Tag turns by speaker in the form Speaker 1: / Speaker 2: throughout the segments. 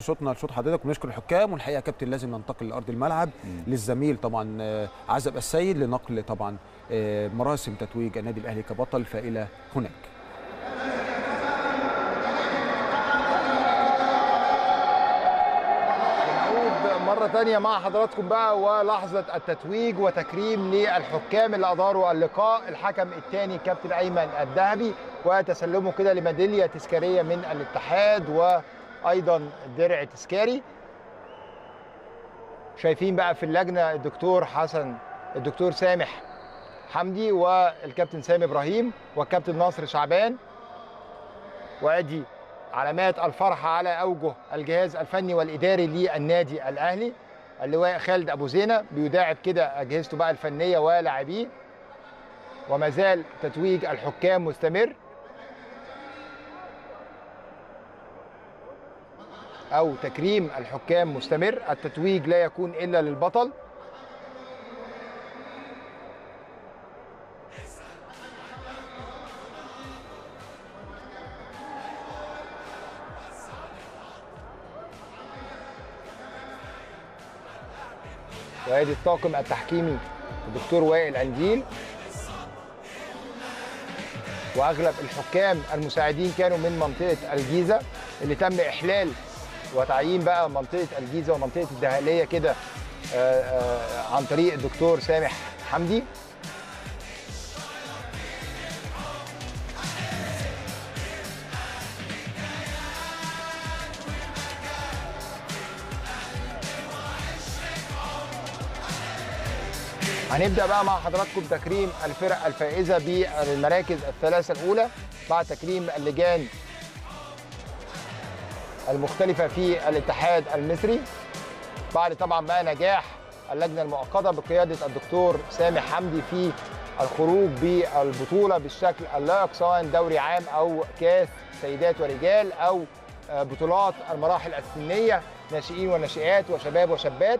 Speaker 1: صوتنا لصوت حضرتك ونشكر الحكام والحقيقه يا كابتن لازم ننتقل لارض الملعب للزميل طبعا آه، عزب السيد لنقل طبعا آه، مراسم تتويج النادي الاهلي كبطل فالى هناك
Speaker 2: نعود مرة تانية مع حضراتكم بقى ولحظة التتويج وتكريم للحكام اللي أداروا اللقاء الحكم الثاني كابتن أيمن الذهبي وتسلمه كده لميدالية تذكارية من الاتحاد وأيضا درع تذكاري شايفين بقى في اللجنة الدكتور حسن الدكتور سامح حمدي والكابتن سامي إبراهيم والكابتن ناصر شعبان وادي علامات الفرحه على اوجه الجهاز الفني والاداري للنادي الاهلي اللواء خالد ابو زينه بيداعب كده اجهزته بقى الفنيه ولاعبيه وما زال تتويج الحكام مستمر او تكريم الحكام مستمر التتويج لا يكون الا للبطل وادي الطاقم التحكيمي الدكتور وائل انديل واغلب الحكام المساعدين كانوا من منطقه الجيزه اللي تم احلال وتعيين بقى منطقه الجيزه ومنطقه الدهاليه كده آه، آه، عن طريق الدكتور سامح حمدي هنبدا بقى مع حضراتكم تكريم الفرق الفائزه بالمراكز الثلاثه الاولى بعد تكريم اللجان المختلفه في الاتحاد المصري بعد طبعا بقى نجاح اللجنه المؤقته بقياده الدكتور سامح حمدي في الخروج بالبطوله بالشكل اللائق سواء دوري عام او كاس سيدات ورجال او آه، بطولات المراحل السنيه ناشئين وناشئات وشباب وشابات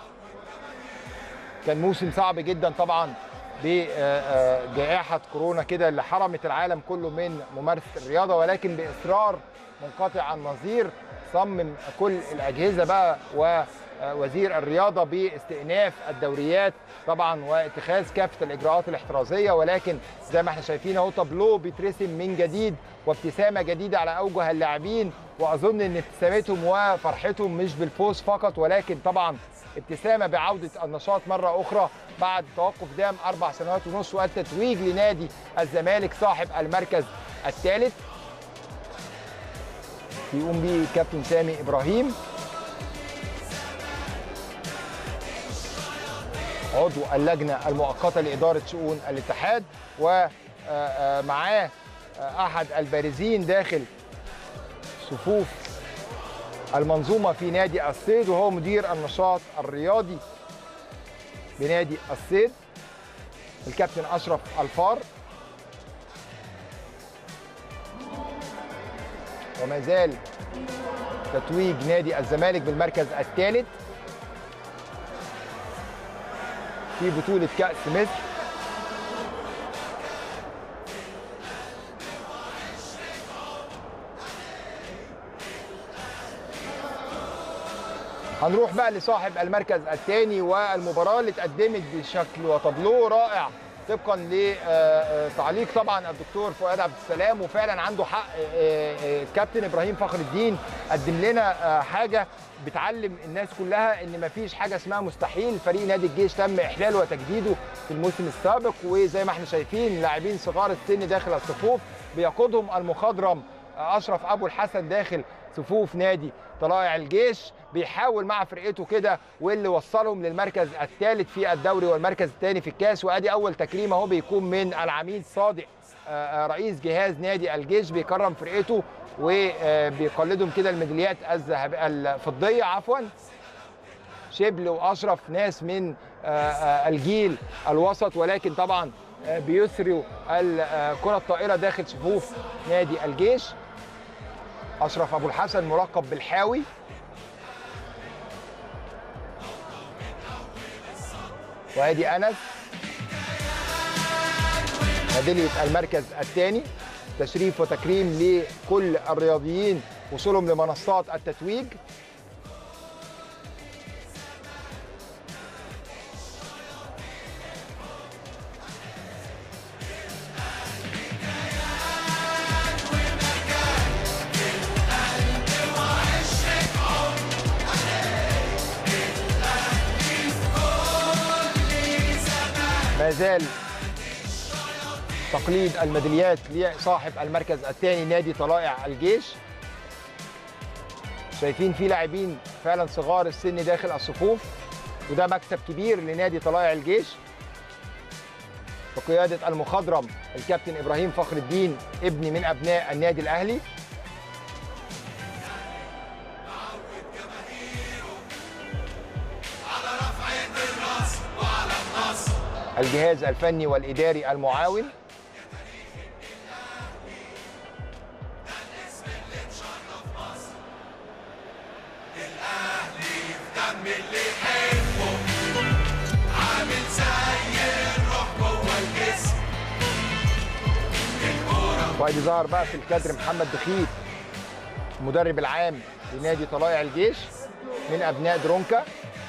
Speaker 2: كان موسم صعب جدا طبعا بجائحة كورونا كده اللي حرمت العالم كله من ممارسة الرياضة ولكن بإصرار منقطع عن نظير صمم كل الأجهزة بقى ووزير الرياضة باستئناف الدوريات طبعا واتخاذ كافة الإجراءات الاحترازية ولكن زي ما احنا شايفين اهو تابلو بيترسم من جديد وابتسامة جديدة على أوجه اللاعبين وأظن إن ابتسامتهم وفرحتهم مش بالفوز فقط ولكن طبعا ابتسامه بعوده النشاط مره اخرى بعد توقف دام اربع سنوات ونص والتتويج لنادي الزمالك صاحب المركز الثالث يقوم به كابتن سامي ابراهيم عضو اللجنه المؤقته لاداره شؤون الاتحاد ومعاه احد البارزين داخل صفوف المنظومة في نادي الصيد وهو مدير النشاط الرياضي بنادي الصيد الكابتن أشرف الفار وما زال تتويج نادي الزمالك بالمركز الثالث في بطولة كأس مصر هنروح بقى لصاحب المركز الثاني والمباراه اللي اتقدمت بشكل وتابلو رائع طبقا لتعليق طبعا الدكتور فؤاد عبد السلام وفعلا عنده حق آه، آه، الكابتن ابراهيم فخر الدين قدم لنا آه، حاجه بتعلم الناس كلها ان مفيش حاجه اسمها مستحيل فريق نادي الجيش تم احلاله وتجديده في الموسم السابق وزي ما احنا شايفين لاعبين صغار السن داخل الصفوف بيقودهم المخضرم اشرف ابو الحسن داخل صفوف نادي طلائع الجيش بيحاول مع فرقته كده واللي وصلهم للمركز الثالث في الدوري والمركز الثاني في الكاس وادي اول تكريم اهو بيكون من العميد صادق آه، آه، رئيس جهاز نادي الجيش بيكرم فرقته وبيقلدهم كده الميداليات الذهب الفضيه عفوا شبل واشرف ناس من آه، آه، الجيل الوسط ولكن طبعا آه، بيسروا الكره الطائره داخل صفوف نادي الجيش اشرف ابو الحسن ملقب بالحاوي وادي انس ميداليه المركز الثاني تشريف وتكريم لكل الرياضيين وصولهم لمنصات التتويج ما زال تقليد الميداليات لصاحب المركز الثاني نادي طلائع الجيش شايفين في لاعبين فعلا صغار السن داخل الصفوف وده مكسب كبير لنادي طلائع الجيش بقيادة المخضرم الكابتن إبراهيم فخر الدين ابن من أبناء النادي الأهلي الجهاز الفني والإداري المعاون وادي ظهر بقى في الكادر محمد دخيل المدرب العام لنادي طلائع الجيش من ابناء درونكا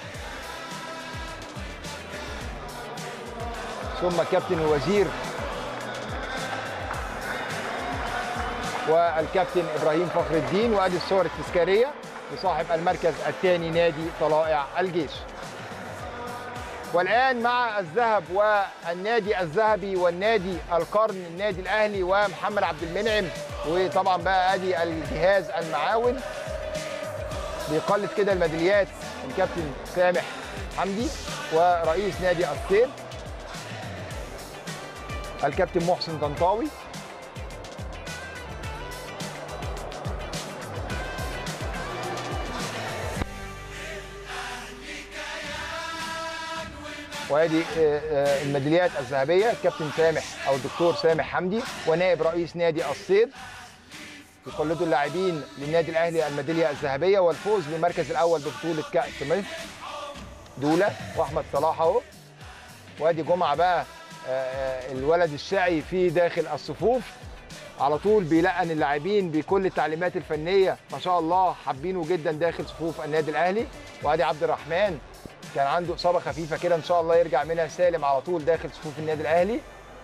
Speaker 2: ثم كابتن الوزير والكابتن ابراهيم فخر الدين وادي الصور التذكاريه لصاحب المركز الثاني نادي طلائع الجيش والان مع الذهب والنادي الذهبي والنادي القرن النادي الاهلي ومحمد عبد المنعم وطبعا بقى ادي الجهاز المعاون بيقلد كده الميداليات الكابتن سامح حمدي ورئيس نادي السير الكابتن محسن طنطاوي وادي الميداليات الذهبيه الكابتن سامح او الدكتور سامح حمدي ونائب رئيس نادي الصيد يقلدوا اللاعبين للنادي الاهلي الميداليه الذهبيه والفوز بالمركز الاول ببطوله كاس مصر دوله واحمد صلاح اهو وادي جمعه بقى الولد الشقي في داخل الصفوف على طول بيلقن اللاعبين بكل التعليمات الفنيه ما شاء الله حابينه جدا داخل صفوف النادي الاهلي وادي عبد الرحمن كان عنده اصابه خفيفه كده ان شاء الله يرجع منها سالم على طول داخل صفوف النادي الاهلي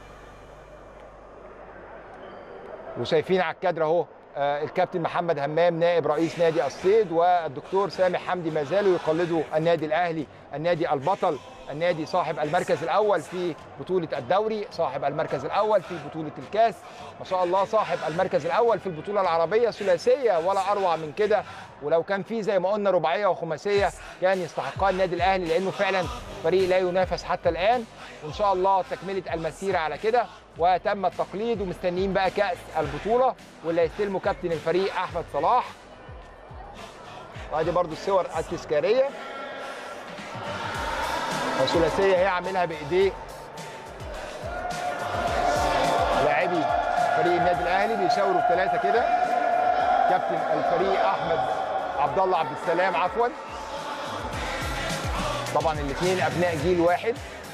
Speaker 2: وشايفين على الكادر اهو الكابتن محمد همام نائب رئيس نادي الصيد والدكتور سامح حمدي ما زالوا يقلدوا النادي الاهلي النادي البطل النادي صاحب المركز الاول في بطوله الدوري صاحب المركز الاول في بطوله الكاس ما شاء الله صاحب المركز الاول في البطوله العربيه ثلاثيه ولا اروع من كده ولو كان في زي ما قلنا رباعيه وخماسيه كان يستحقها النادي الاهلي لانه فعلا فريق لا ينافس حتى الان وان شاء الله تكمله المسيره على كده وتم التقليد ومستنيين بقى كاس البطوله واللي هيستلمه كابتن الفريق احمد صلاح وادي برضو الصور التذكاريه وثلاثيه هي عاملها بايديه لاعبي فريق النادي الاهلي بيشاوروا بثلاثه كده كابتن الفريق احمد عبد الله عبد السلام عفوا طبعا الاثنين ابناء جيل واحد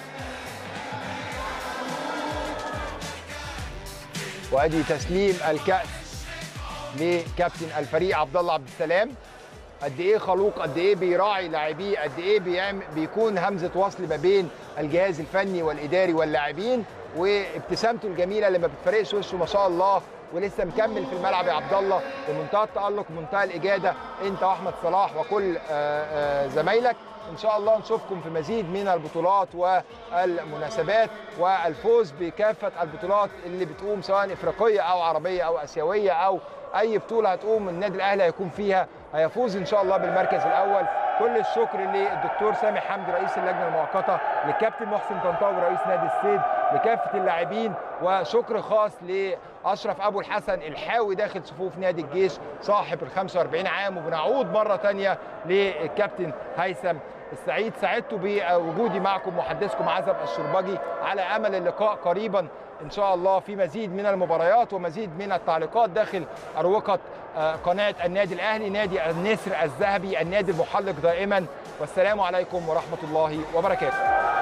Speaker 2: وادي تسليم الكاس لكابتن الفريق عبد الله عبد السلام قد ايه خلوق قد ايه بيراعي لاعبيه قد ايه بيعمل بيكون همزه وصل ما بين الجهاز الفني والاداري واللاعبين وابتسامته الجميله اللي ما بتفرقش وشه ما شاء الله ولسه مكمل في الملعب يا عبد الله بمنتهى التالق ومنتهى الاجاده انت واحمد صلاح وكل زمايلك ان شاء الله نشوفكم في مزيد من البطولات والمناسبات والفوز بكافه البطولات اللي بتقوم سواء افريقيه او عربيه او اسيويه او اي بطوله هتقوم النادي الاهلي هيكون فيها هيفوز ان شاء الله بالمركز الاول كل الشكر للدكتور سامح حمدي رئيس اللجنه المؤقته للكابتن محسن طنطاوي رئيس نادي الصيد لكافه اللاعبين وشكر خاص لاشرف ابو الحسن الحاوي داخل صفوف نادي الجيش صاحب ال 45 عام وبنعود مره ثانيه للكابتن هيثم السعيد سعدت بوجودي معكم محدثكم عزب الشربجي على امل اللقاء قريبا ان شاء الله في مزيد من المباريات ومزيد من التعليقات داخل اروقه قناه النادي الاهلي نادي النسر الذهبي النادي المحلق دائما والسلام عليكم ورحمه الله وبركاته